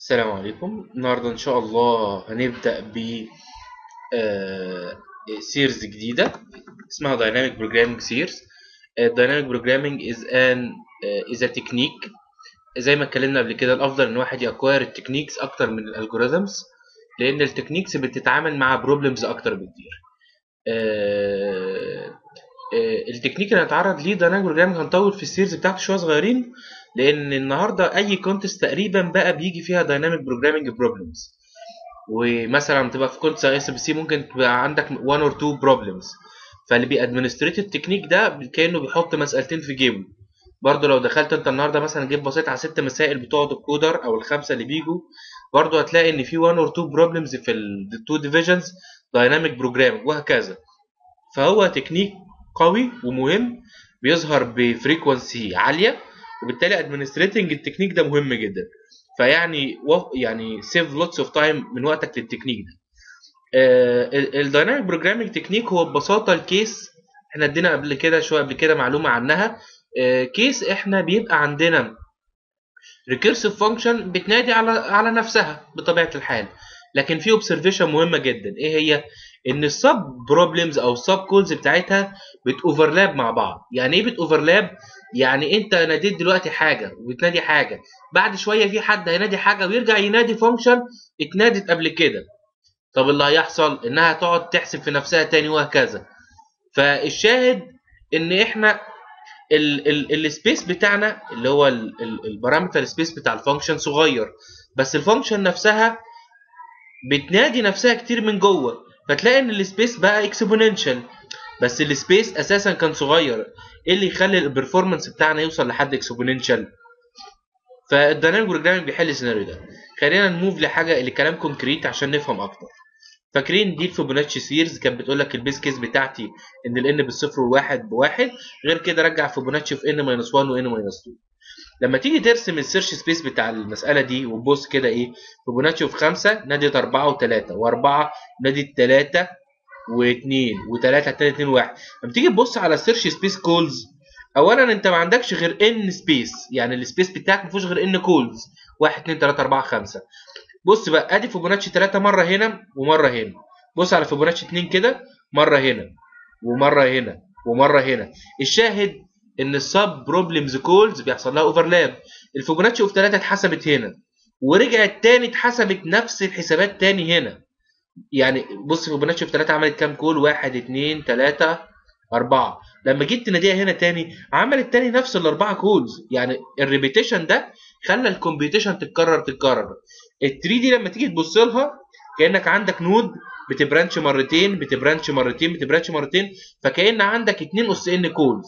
السلام عليكم النهاردة إن شاء الله هنبدأ ب سيرز جديدة اسمها Dynamic Programming Series آه، Dynamic Programming is an آه، is a technique زي ما اتكلمنا قبل كده الأفضل إن واحد يأكواير التكنيكس أكتر من الألجوريزمز لأن التكنيكس بتتعامل مع بروبلمز أكتر بكتير آه، آه، التكنيك اللي هنتعرض ليه Dynamic Programming هنطول في السيرز بتاعته شوية صغيرين لان النهارده اي كونتست تقريبا بقى بيجي فيها دايناميك بروجرامنج بروبلمز ومثلا بتبقى في كونتست اس بي سي ممكن تبقى عندك 1 اور 2 بروبلمز فاللي بيادمنستريت التكنيك ده كانه بيحط مسالتين في جيبه برضه لو دخلت انت النهارده مثلا جيب بسيط على ست مسائل بتوع الكودر او الخمسه اللي بيجوا برضه هتلاقي ان في 1 اور 2 بروبلمز في التو ديفيجنز دايناميك بروجرامنج وهكذا فهو تكنيك قوي ومهم بيظهر بفريكونسي عاليه وبالتالي ادمنستريتنج التكنيك ده مهم جدا فيعني و... يعني سيف لوتس اوف تايم من وقتك للتكنيك ده الدايناميك بروجرامينج تكنيك هو ببساطه الكيس احنا ادينا قبل كده شويه قبل كده معلومه عنها آه، كيس احنا بيبقى عندنا ريكيرسيف فانكشن بتنادي على على نفسها بطبيعه الحال لكن في اوبزرفيشن مهمه جدا ايه هي ان السب بروبلمز او السب كولز بتاعتها بتوفرلاب مع بعض يعني ايه بتوفرلاب يعني انت ناديت دلوقتي حاجه وبتنادي حاجه بعد شويه في حد هينادي حاجه ويرجع ينادي فانكشن اتنادت قبل كده طب اللي هيحصل انها تقعد تحسب في نفسها تاني وهكذا فالشاهد ان احنا السبيس بتاعنا اللي هو البارامتر سبيس بتاع الفانكشن صغير بس الفانكشن نفسها بتنادي نفسها كتير من جوه فتلاقي ان السبيس بقى اكسبوننشال بس السبيس اساسا كان صغير ايه اللي يخلي البرفورمانس بتاعنا يوصل لحد اكسبوننشال فالديناميك بروجرامينج بيحل السيناريو ده خلينا نموف لحاجه لكلام كونكريت عشان نفهم اكتر فاكرين دي الفيبوناتشي سيرز كانت بتقول لك البيس كيس بتاعتي ان الان بالصفر والواحد بواحد غير كده رجع فيبوناتشي في ان ماينس 1 وان ماينس 2 لما تيجي ترسم السيرش سبيس بتاع المساله دي وتبص كده ايه فيبوناتشي في 5 نادت 4 و3 و4 نادت 3 و2 و3 التاني 2 1 لما تيجي تبص على السيرش سبيس كولز اولا انت ما عندكش غير ان سبيس يعني السبيس بتاعك ما فيهوش غير ان كولز 1 2 3 4 5 بص بقى ادي فيبوناتشي 3 مره هنا ومره هنا بص على فيبوناتشي 2 كده مره هنا ومره هنا ومره هنا الشاهد ان السب بروبلمز كولز بيحصل لها اوفرلاب الفيبوناتشي اوف 3 اتحسبت هنا ورجعت تاني اتحسبت نفس الحسابات تاني هنا يعني بص فيبوناتشي في 3 عملت كام كول 1 2 3 4 لما جيت تناديها هنا تاني عملت تاني نفس الاربعه كولز يعني الريبيتيشن ده خلى الكومبيتيشن تتكرر تتكرر ال 3 دي لما تيجي تبص لها كانك عندك نود بتبرانش مرتين بتبرانش مرتين بتبرانش مرتين فكان عندك 2 اس ان كولز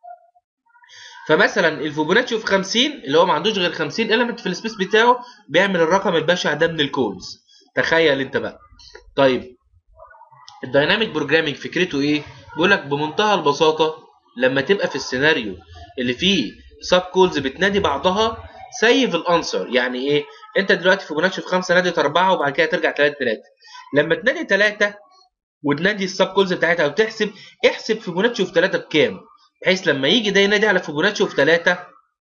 فمثلا الفيبوناتشي في 50 اللي هو ما عندوش غير 50 اليمنت في السبيس بتاعه بيعمل الرقم البشع ده من الكولز تخيل انت بقى طيب الدايناميك بروجرامينج فكرته ايه بيقول لك بمنتهى البساطه لما تبقى في السيناريو اللي فيه سب كولز بتنادي بعضها سيف الانسر يعني ايه انت دلوقتي فيبوناتشي في 5 نادت 4 وبعد كده ترجع 3 3 لما تنادي 3 وتنادي السب كولز بتاعتها وتحسب احسب فيبوناتشي في 3 بكام بحيث لما يجي ده ينادي على فيبوناتشي في 3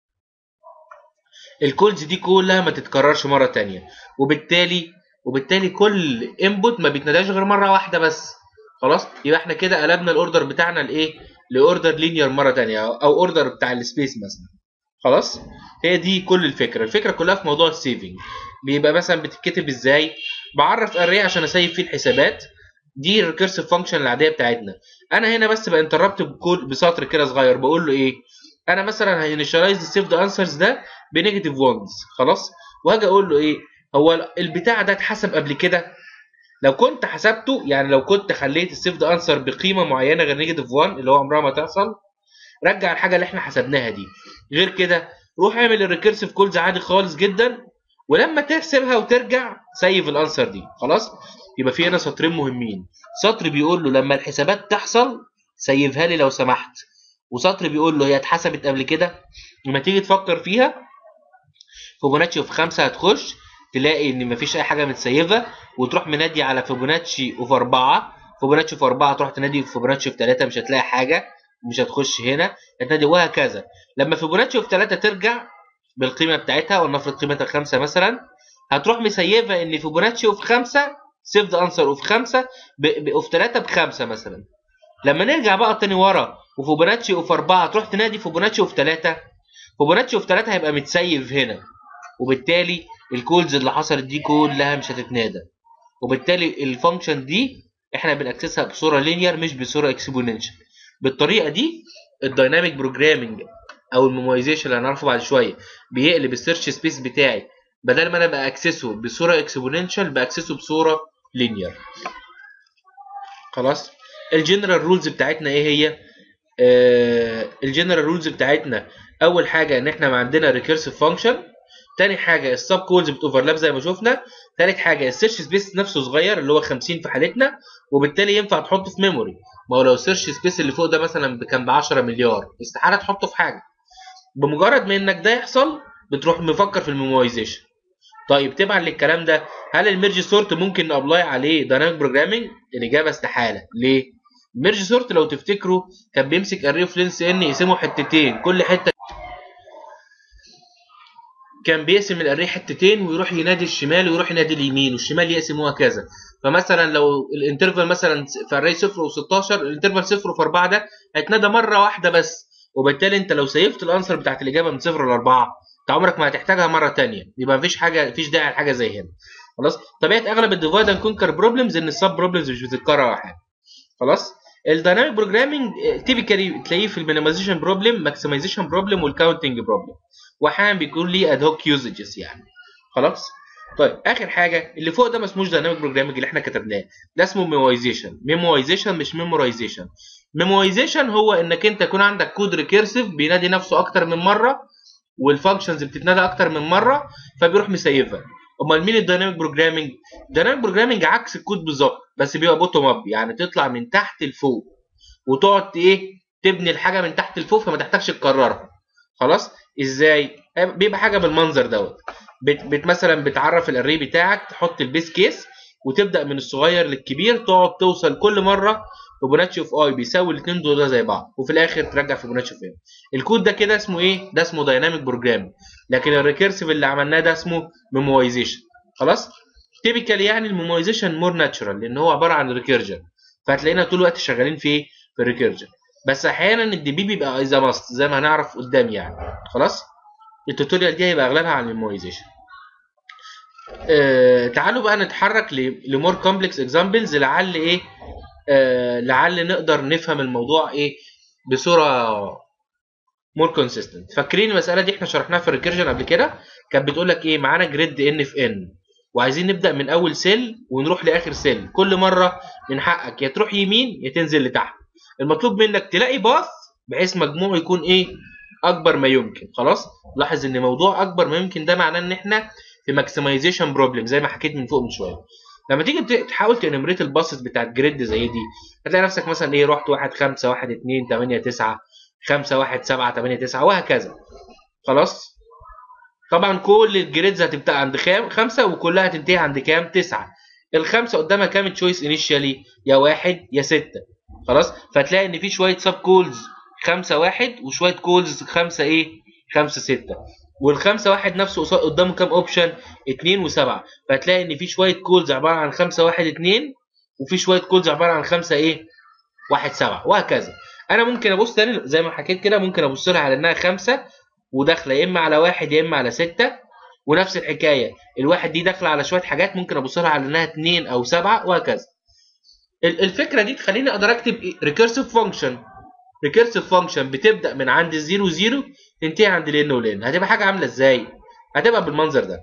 الكولز دي كلها ما تتكررش مره تانية وبالتالي وبالتالي كل انبوت ما بيتناداش غير مره واحده بس خلاص يبقى احنا كده قلبنا الاوردر بتاعنا لايه لاوردر لينير مره تانية او اوردر بتاع السبيس مثلا خلاص هي دي كل الفكره الفكره كلها في موضوع السيفنج بيبقى مثلا بتتكتب ازاي بعرف اري عشان اسيف فيه الحسابات دي الريكيرسيف فانكشن العاديه بتاعتنا انا هنا بس بانتربت بكود بسطر كده صغير بقول له ايه انا مثلا هينيشاليز السيف ذا انسرز ده بنيجاتيف 1 خلاص وهاجي اقول له ايه هو البتاع ده اتحسب قبل كده لو كنت حسبته يعني لو كنت خليت السيف ذا انسر بقيمه معينه غير نيجاتيف 1 اللي هو عمرها ما تحصل رجع الحاجه اللي احنا حسبناها دي غير كده روح اعمل الريكيرسيف كولز عادي خالص جدا ولما تحسبها وترجع سيف الانسر دي خلاص يبقى في هنا سطرين مهمين سطر بيقول له لما الحسابات تحصل سيفها لي لو سمحت وسطر بيقول له هي اتحسبت قبل كده لما تيجي تفكر فيها فيبوناتشي في خمسة هتخش تلاقي ان مفيش اي حاجه متسيفه وتروح منادي على فيبوناتشي اوف 4 فيبوناتشي في 4 تروح تنادي في فيبوناتشي في 3 مش هتلاقي حاجه مش هتخش هنا هتنادي وهكذا لما فيبوناتشي في 3 ترجع بالقيمه بتاعتها ولنفرض قيمتها 5 مثلا هتروح مسيفه ان فيبوناتشي اوف 5 سيف ذا انسر اوف 5 اوف 3 بخمسه مثلا لما نرجع بقى تاني ورا وفيبوناتشي اوف 4 تروح تنادي فيبوناتشي اوف 3 فيبوناتشي اوف 3 هيبقى متسيف هنا وبالتالي الكولز اللي حصلت دي كلها مش هتتنادى وبالتالي الفانكشن دي احنا بنأكسسها بصوره لينير مش بصوره اكسبوننشال بالطريقه دي الدايناميك بروجرامنج او الميمورايزيشن اللي هنعرفه بعد شويه بيقلب السيرش سبيس بتاعي بدل ما انا باكسسه بصوره اكسبوننشال باكسسه بصوره لينير خلاص الجنرال رولز بتاعتنا ايه هي آه الجنرال رولز بتاعتنا اول حاجه ان احنا ما عندنا ريكيرسيف فانكشن تاني حاجه السب كولز بتوفرلاب زي ما شفنا تالت حاجه السيرش سبيس نفسه صغير اللي هو 50 في حالتنا وبالتالي ينفع تحطه في ميموري ما هو لو السيرش سبيس اللي فوق ده مثلا كان ب 10 مليار استحاله تحطه في حاجه بمجرد ما انك ده يحصل بتروح مفكر في الميمورايزيشن طيب تبعا للكلام ده هل الميرج سورت ممكن نابلاي عليه دايناميك بروجرامنج الاجابه استحاله ليه الميرج سورت لو تفتكروا كان بيمسك اري اوف لينس ان يقسمه حتتين كل حته كان بيقسم الاري حتتين ويروح ينادي الشمال ويروح ينادي اليمين والشمال يقسم وهكذا فمثلا لو الانترفال مثلا في اري 0 و16 الانترفال 0 في 4 ده هيتنادى مره واحده بس وبالتالي انت لو سيفت الانسر بتاعت الاجابه من 0 ل 4 انت عمرك ما هتحتاجها مره ثانيه يبقى مفيش حاجه مفيش داعي لحاجه زي هنا خلاص طبيعه اغلب الديفايد اند كونكر بروبلمز ان السب بروبلمز مش بتتكرر ولا حاجه خلاص الدايناميك بروجرامنج تيبيكالي تلاقيه في المينيمايزيشن بروبلم ماكسمايزيشن بروبلم والكاونتنج بروبلم واحيانا بيكون ليه اد هوك يوزجز يعني خلاص طيب اخر حاجه اللي فوق ده ما اسموش دايناميك بروجرامنج اللي احنا كتبناه ده اسمه ميمورايزيشن ميمورايزيشن مش ميمورايزيشن ميمورايزيشن هو انك انت يكون عندك كود ريكيرسيف بينادي نفسه اكتر من مره والفانكشنز بتتنادى اكتر من مره فبيروح مسيفها امال مين الدايناميك بروجرامنج الدايناميك بروجرامنج عكس الكود بالظبط بس بيبقى بوتوم اب يعني تطلع من تحت لفوق وتقعد ايه تبني الحاجه من تحت لفوق فما تحتاجش تكررها خلاص ازاي بيبقى حاجه بالمنظر دوت بت, بت مثلا بتعرف الاري بتاعك تحط البيس كيس وتبدا من الصغير للكبير تقعد توصل كل مره فيبوناتشي اوف اي بيساوي الاثنين دول زي بعض وفي الاخر ترجع فيبوناتشي اوف اي الكود ده كده اسمه ايه ده اسمه دايناميك بروجرام لكن الريكيرسيف اللي عملناه ده اسمه ميمورايزيشن خلاص تيبيكال يعني الميمورايزيشن مور ناتشورال لان هو عباره عن ريكيرجن فهتلاقينا طول الوقت شغالين في ايه في الريكيرجن بس احيانا الدي بي بيبقى اذا ماست زي ما هنعرف قدام يعني خلاص التوتوريال دي هيبقى اغلبها عن الميمورايزيشن آه تعالوا بقى نتحرك لمور كومبلكس اكزامبلز لعل ايه آه لعل نقدر نفهم الموضوع ايه بصوره مور كونسيستنت فاكرين المساله دي احنا شرحناها في الريكيرجن قبل كده كانت بتقول لك ايه معانا جريد ان في ان وعايزين نبدا من اول سيل ونروح لاخر سيل كل مره من حقك يا تروح يمين يا تنزل لتحت المطلوب منك تلاقي باث بحيث مجموعه يكون ايه اكبر ما يمكن خلاص لاحظ ان موضوع اكبر ما يمكن ده معناه ان احنا في ماكسمايزيشن بروبلم زي ما حكيت من فوق من شويه لما تيجي تحاول تنمريت الباسز بتاعت جريد زي دي هتلاقي نفسك مثلا ايه رحت 1 5 1 2 8 9 5 1 7 8 9 وهكذا خلاص طبعا كل الجريدز هتبدا عند خام خمسة وكلها هتنتهي عند كام؟ تسعة الخمسة قدامها كام تشويس انيشالي؟ يا واحد يا ستة خلاص فتلاقي ان في شوية سب كولز خمسة واحد وشوية كولز خمسة ايه؟ خمسة ستة والخمسة واحد نفسه قدامه كام اوبشن؟ اتنين وسبعة فتلاقي ان في شوية كولز عبارة عن خمسة واحد اتنين وفي شوية كولز عبارة عن خمسة ايه؟ واحد سبعة وهكذا انا ممكن ابص تاني زي ما حكيت كده ممكن ابص لها على انها خمسة وداخله يا اما على واحد يا اما على ستة ونفس الحكايه الواحد دي داخله على شويه حاجات ممكن ابص لها على انها اتنين او سبعه وهكذا الفكره دي تخليني اقدر اكتب ريكيرسيف فانكشن ريكيرسيف فانكشن بتبدا من عند الزيرو زيرو تنتهي عند لين ولين هتبقى حاجه عامله ازاي هتبقى بالمنظر ده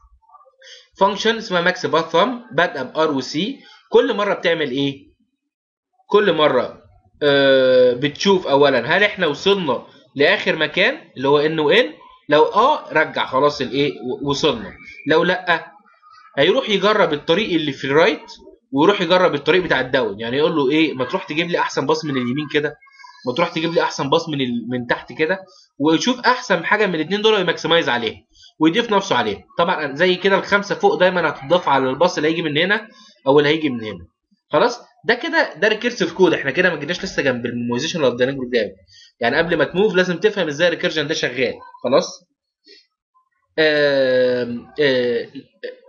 فانكشن اسمها ماكس باث ثم بادئه بار وسي كل مره بتعمل ايه كل مره آه بتشوف اولا هل احنا وصلنا لاخر مكان اللي هو ان وان لو اه رجع خلاص الايه وصلنا لو لا هيروح يجرب الطريق اللي في الرايت ويروح يجرب الطريق بتاع الداون يعني يقول له ايه ما تروح تجيب لي احسن باص من اليمين كده ما تروح تجيب لي احسن باص من ال... من تحت كده ويشوف احسن حاجه من الاثنين دول ويماكسمايز عليها ويضيف نفسه عليها طبعا زي كده الخمسه فوق دايما هتضاف على الباص اللي هيجي من هنا او اللي هيجي من هنا خلاص ده كده ده ريكيرسيف كود احنا كده ما جيناش لسه جنب الميمورايزيشن ولا الدايناميك بروجرام يعني قبل ما تموف لازم تفهم ازاي الريكيرجن ده شغال خلاص آه آه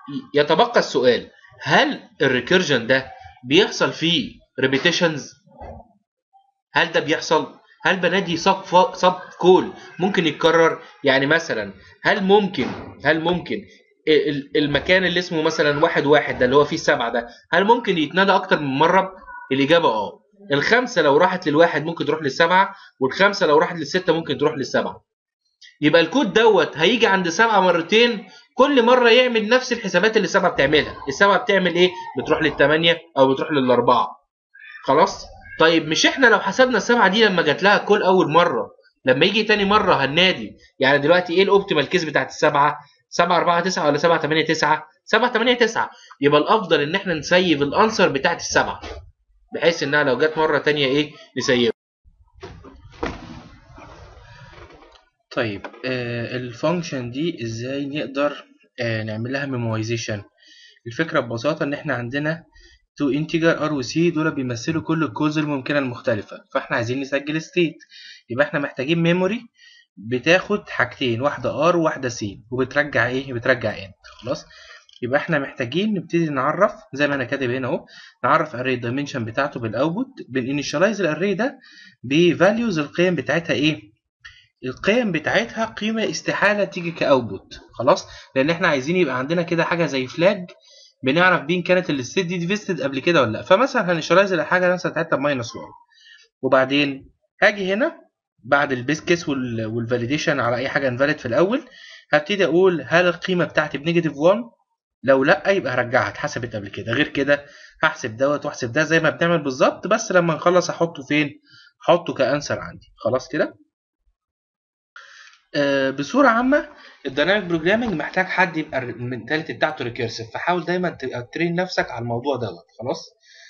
يتبقى السؤال هل الريكيرجن ده بيحصل فيه ريبيتيشنز هل ده بيحصل هل بنادي سب سب كول ممكن يتكرر يعني مثلا هل ممكن هل ممكن ال- المكان اللي اسمه مثلا واحد واحد ده اللي هو فيه السبعه ده هل ممكن يتنادى اكتر من مره الاجابه اه الخمسه لو راحت للواحد ممكن تروح للسبعه والخمسه لو راحت للسته ممكن تروح للسبعه يبقى الكود دوت هيجي عند سبعه مرتين كل مره يعمل نفس الحسابات اللي السبعه بتعملها السبعه بتعمل ايه بتروح للثمانيه او بتروح للاربعه خلاص طيب مش احنا لو حسبنا السبعه دي لما جات لها كل اول مره لما يجي تاني مره هننادي يعني دلوقتي ايه الاوبتيمال كيس بتاعت السبعه 7 4 9 ولا 7 8 9 7 8 9 يبقى الافضل ان احنا نسيب الانسر بتاعت السبعه بحيث انها لو جت مره تانية ايه نسيبها طيب آه الفانكشن دي ازاي نقدر آه نعمل لها ميمورايزيشن الفكره ببساطه ان احنا عندنا تو انتجر ار وسي دول بيمثلوا كل الكوز الممكنه المختلفه فاحنا عايزين نسجل ستيت يبقى احنا محتاجين ميموري بتاخد حاجتين واحده ار وواحده سي وبترجع ايه بترجع انت خلاص يبقى احنا محتاجين نبتدي نعرف زي ما انا كاتب هنا اهو نعرف اري الدايمنشن بتاعته بالاوتبوت بنinitialize الاري ده بفاليوز القيم بتاعتها ايه القيم بتاعتها قيمه استحاله تيجي كاوتبوت خلاص لان احنا عايزين يبقى عندنا كده حاجه زي فلاج بنعرف بين كانت الستيت دي ديفيستد قبل كده ولا لا فمثلا هنشرايز الحاجه مثلا بتاعتها بماينس 1 وبعدين هاجي هنا بعد البيس كيس والفاليديشن على اي حاجه انفاليد في الاول هبتدي اقول هل القيمه بتاعتي بنيجاتيف 1 لو لا يبقى هرجعها اتحسبت قبل كده غير كده هحسب دوت واحسب ده زي ما بنعمل بالظبط بس لما نخلص احطه فين احطه كانسر عندي خلاص كده آه بصوره عامه الديناميك بروجرامنج محتاج حد يبقى المنتاليتي بتاعته ريكيرسيف فحاول دايما تبقى ترين نفسك على الموضوع دوت خلاص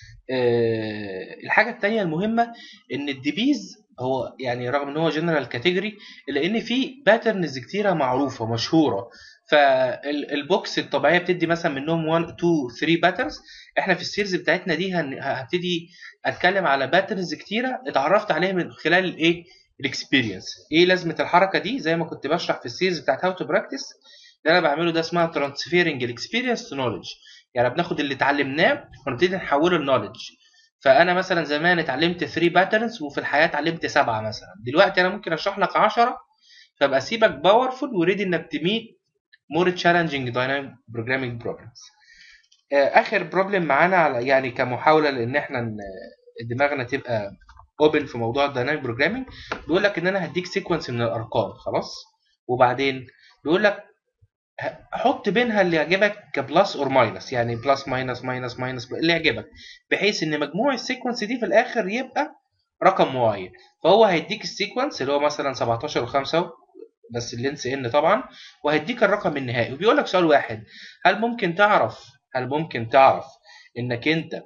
آه الحاجه الثانيه المهمه ان الديبيز هو يعني رغم ان هو جنرال كاتيجوري الا ان في باترنز كتيره معروفه مشهوره فالبوكس الطبيعيه بتدي مثلا منهم 1 2 3 باترنز احنا في السيريز بتاعتنا دي هبتدي اتكلم على باترنز كتيره اتعرفت عليها من خلال الايه الاكسبيرينس ايه لازمه الحركه دي زي ما كنت بشرح في السيريز بتاعت هاو تو براكتس اللي انا بعمله ده اسمها ترانسفيرنج الاكسبيرينس تو نولج يعني بناخد اللي اتعلمناه ونبتدي نحوله لنولج فانا مثلا زمان اتعلمت 3 باترنز وفي الحياه اتعلمت سبعه مثلا دلوقتي انا ممكن اشرح لك 10 فابقى سيبك باورفول وريدي انك تميت مور تشالنجينج دايناميك بروجرامينج بروبلمز اخر بروبلم معانا على يعني كمحاوله لان احنا دماغنا تبقى اوبن في موضوع الدايناميك بروجرامينج بيقول لك ان انا هديك سيكونس من الارقام خلاص وبعدين بيقول لك حط بينها اللي يعجبك كبلس اور ماينس يعني بلس ماينس ماينس ماينس اللي يعجبك بحيث ان مجموع السيكونس دي في الاخر يبقى رقم معين فهو هيديك السيكونس اللي هو مثلا 17 و5 بس اللينس ان طبعا وهيديك الرقم النهائي وبيقول لك سؤال واحد هل ممكن تعرف هل ممكن تعرف انك انت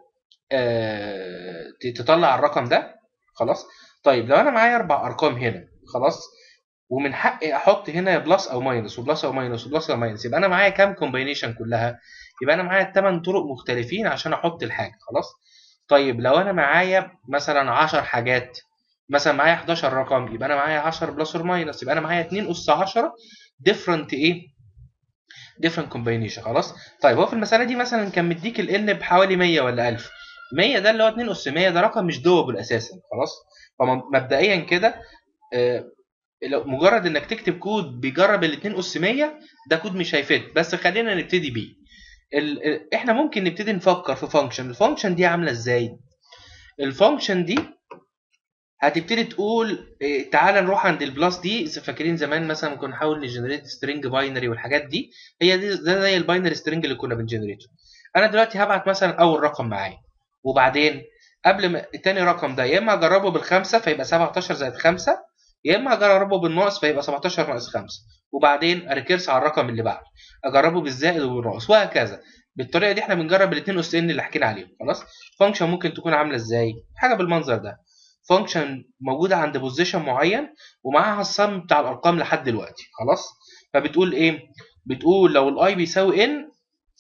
آه تطلع الرقم ده خلاص طيب لو انا معايا اربع ارقام هنا خلاص ومن حقي احط هنا بلس او ماينس وبلس او ماينس وبلس او ماينس يبقى انا معايا كام كومباينيشن كلها يبقى انا معايا 8 طرق مختلفين عشان احط الحاجه خلاص طيب لو انا معايا مثلا 10 حاجات مثلا معايا 11 رقم يبقى انا معايا 10 بلس اور ماينس يبقى انا معايا 2 اس 10 ديفرنت ايه ديفرنت كومباينيشن خلاص طيب هو في المساله دي مثلا كان مديك ال n بحوالي 100 ولا 1000 100 ده اللي هو 2 اس 100 ده رقم مش دوبل اساسا خلاص فمبدئيا كده آه لو مجرد انك تكتب كود بيجرب ال 2 اس 100 ده كود مش هيفيد بس خلينا نبتدي بيه ال ال احنا ممكن نبتدي نفكر في فانكشن الفانكشن دي عامله ازاي الفانكشن دي هتبتدي تقول إيه تعالى نروح عند البلس دي فاكرين زمان مثلا كنا نحاول نجنريت سترينج باينري والحاجات دي هي دي ده زي الباينري سترينج اللي كنا بنجنريته انا دلوقتي هبعت مثلا اول رقم معايا وبعدين قبل ما التاني رقم ده يا اما اجربه بالخمسه فيبقى 17 زائد 5 يا اما اجربه بالناقص فيبقى 17 ناقص 5 وبعدين اريكيرس على الرقم اللي بعده اجربه بالزائد والناقص وهكذا بالطريقه دي احنا بنجرب الاثنين اس ان اللي حكينا عليهم خلاص فانكشن ممكن تكون عامله ازاي حاجه بالمنظر ده فانكشن موجوده عند بوزيشن معين ومعاها الصم بتاع الارقام لحد دلوقتي خلاص فبتقول ايه بتقول لو الاي بيساوي ان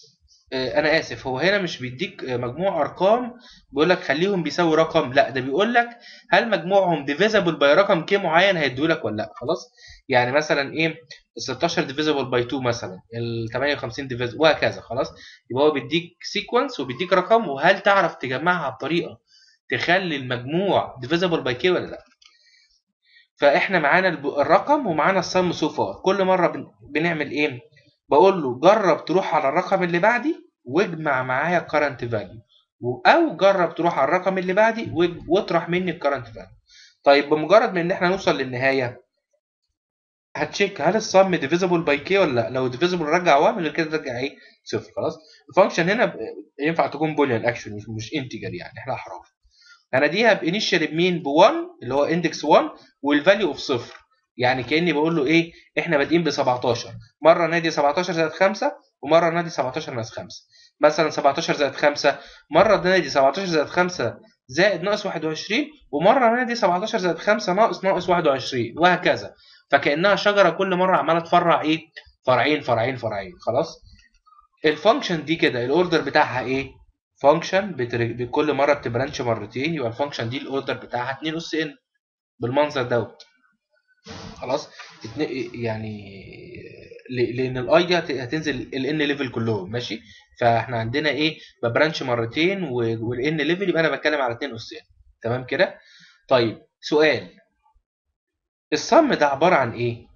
آه، انا اسف هو هنا مش بيديك آه، مجموع ارقام بيقول لك خليهم بيساوي رقم لا ده بيقول لك هل مجموعهم ديفيزبل باي رقم كي معين هيديهولك ولا لا خلاص يعني مثلا ايه ال 16 ديفيزبل باي 2 مثلا ال 58 ديفيزبل وهكذا خلاص يبقى هو بيديك سيكونس وبيديك رقم وهل تعرف تجمعها بطريقه تخلي المجموع ديفيزبل باي كي ولا لا فاحنا معانا الب- الرقم ومعانا السم سو فار كل مره بن- بنعمل ايه بقول له جرب تروح على الرقم اللي بعدي واجمع معايا الكرنت فاليو او جرب تروح على الرقم اللي بعدي واج- واطرح مني الكرنت فاليو طيب بمجرد ما ان احنا نوصل للنهايه هتشيك هل الصم ديفيزبل باي كي ولا لا لو ديفيزبل رجع 1 غير كده ترجع ايه صفر خلاص الفانكشن هنا ب- ينفع تكون بوليان اكشن مش مش انتجر يعني احنا احرف هناديها بانيشال بمين ب 1 اللي هو اندكس 1 والفاليو اوف صفر يعني كاني بقول له ايه احنا بادئين ب 17 مره نادي 17 زائد 5 ومره نادي 17 ناقص 5 مثلا 17 زائد 5 مره نادي 17 زائد 5 زائد ناقص 21 ومره نادي 17 زائد 5 ناقص ناقص 21 وهكذا فكانها شجره كل مره عماله تفرع ايه فرعين فرعين فرعين خلاص الفانكشن دي كده الاوردر بتاعها ايه فانكشن بتر... كل مره بتبرانش مرتين يبقى الفانكشن دي الاوردر بتاعها 2 اس ان بالمنظر دوت خلاص اتن- يعني ل- لان الاي دي هت- هتنزل الان ليفل كلهم ماشي فاحنا عندنا ايه ببرانش مرتين والان ليفل يبقى انا بتكلم على 2 اس ان تمام كده طيب سؤال الصم ده عباره عن ايه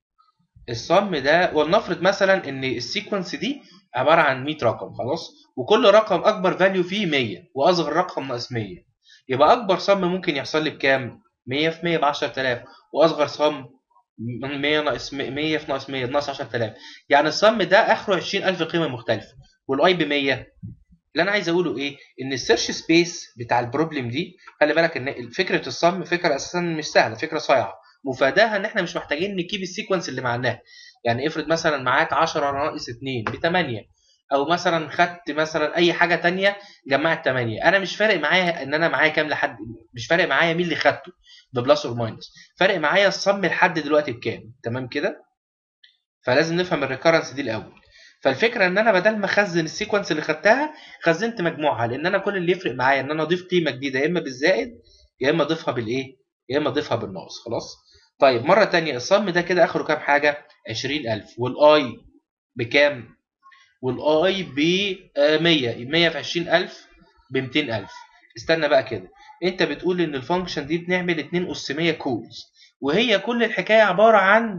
الصم ده ولنفرض مثلا ان السيكونس دي عباره عن 100 رقم خلاص وكل رقم اكبر فاليو فيه 100 واصغر رقم ناقص 100 يبقى اكبر صم ممكن يحصل لي بكام 100 في 100 ب 10000 واصغر صم 100 ناقص 100 في ناقص 100 ناقص 10000 يعني الصم ده اخره 20000 قيمه مختلفه والاي ب 100 اللي انا عايز اقوله ايه ان السيرش سبيس بتاع البروبلم دي خلي بالك ان فكره الصم فكره اساسا مش سهله فكره صايعه مفاداها ان احنا مش محتاجين نكيب السيكونس اللي معناه يعني افرض مثلا معاك 10 ناقص 2 ب 8 او مثلا خدت مثلا اي حاجه تانية جمعت 8 انا مش فارق معايا ان انا معايا كام لحد مش فارق معايا مين اللي خدته ببلس اور ماينس فارق معايا الصم لحد دلوقتي بكام تمام كده فلازم نفهم الريكرنس دي الاول فالفكره ان انا بدل ما اخزن السيكونس اللي خدتها خزنت مجموعها لان انا كل اللي يفرق معايا ان انا اضيف قيمه جديده يا اما بالزائد يا اما اضيفها بالايه يا اما اضيفها بالناقص خلاص طيب مره تانية الصم ده كده اخره كام حاجه 20000 والاي بكام والاي ب 100 100 في 20000 ب 200000 استنى بقى كده انت بتقول ان الفانكشن دي بنعمل 2 اس 100 كولز وهي كل الحكايه عباره عن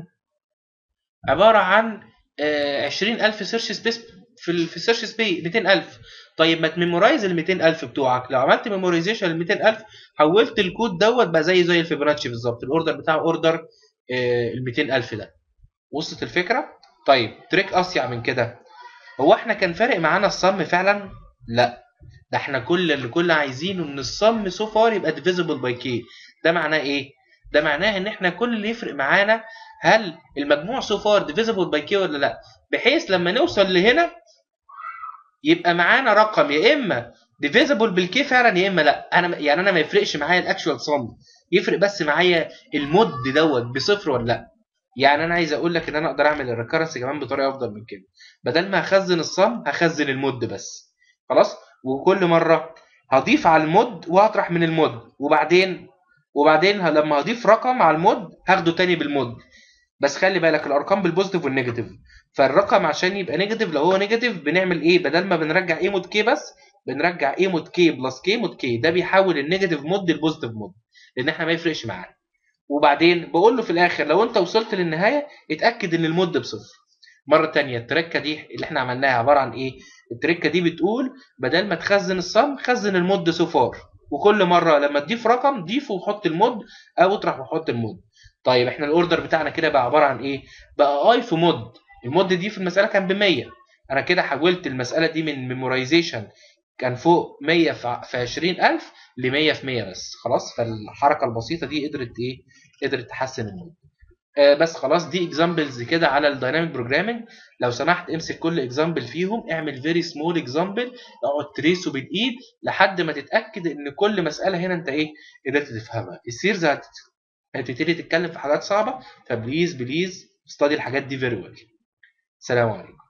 عباره عن آه 20000 سيرش سبيس في ال في السيرش سبيس 200000 طيب ما تميمورايز ال 200000 بتوعك لو عملت ميمورايزيشن لل 200000 حولت الكود دوت بقى زي زي الفيبوناتشي بالظبط الاوردر بتاعه اوردر آه ال 200000 ده وصلت الفكره طيب تريك اصيع من كده هو احنا كان فارق معانا الصم فعلا لا ده احنا كل اللي كل عايزينه ان الصم سو فار يبقى ديفيزبل باي كي ده معناه ايه ده معناه ان احنا كل اللي يفرق معانا هل المجموع سو فار ديفيزبل باي كي ولا لا بحيث لما نوصل لهنا يبقى معانا رقم يا اما ديفيزبل بالكي فعلا يا اما لا انا يعني انا ما يفرقش معايا الاكشوال صم يفرق بس معايا المود دوت بصفر ولا لا يعني انا عايز اقول لك ان انا اقدر اعمل الريكرنس كمان بطريقه افضل من كده بدل ما هخزن الصم هخزن المود بس خلاص وكل مره هضيف على المود وهطرح من المود وبعدين وبعدين ه- لما هضيف رقم على المود هاخده تاني بالمود بس خلي بالك الارقام بالبوزيتيف والنيجاتيف فالرقم عشان يبقى نيجاتيف لو هو نيجاتيف بنعمل ايه بدل ما بنرجع ايه مود كي بس بنرجع ايه مود كي بلس كي مود كي ده بيحول النيجاتيف مود للبوزيتيف مود لان احنا ما يفرقش معانا وبعدين بقول له في الاخر لو انت وصلت للنهايه اتاكد ان المود بصفر مره تانية التركه دي اللي احنا عملناها عباره عن ايه التركه دي بتقول بدل ما تخزن الصم خزن المود سو فار وكل مره لما تضيف رقم ضيفه وحط المود او اطرح وحط المود طيب احنا الاوردر بتاعنا كده بقى عباره عن ايه بقى اي في مود المود دي في المساله كان ب 100 انا كده حولت المساله دي من ميمورايزيشن كان فوق 100 في في 20000 ل 100 في 100 بس خلاص فالحركه البسيطه دي قدرت ايه قدرت تحسن المود آه بس خلاص دي اكزامبلز كده على الدايناميك بروجرامنج لو سمحت امسك كل اكزامبل فيهم اعمل فيري سمول اكزامبل اقعد تريسه بالايد لحد ما تتاكد ان كل مساله هنا انت ايه قدرت تفهمها السيرز هت- هتبتدي تتكلم في حاجات صعبه فبليز بليز استدي الحاجات دي فيري ويل سلام عليكم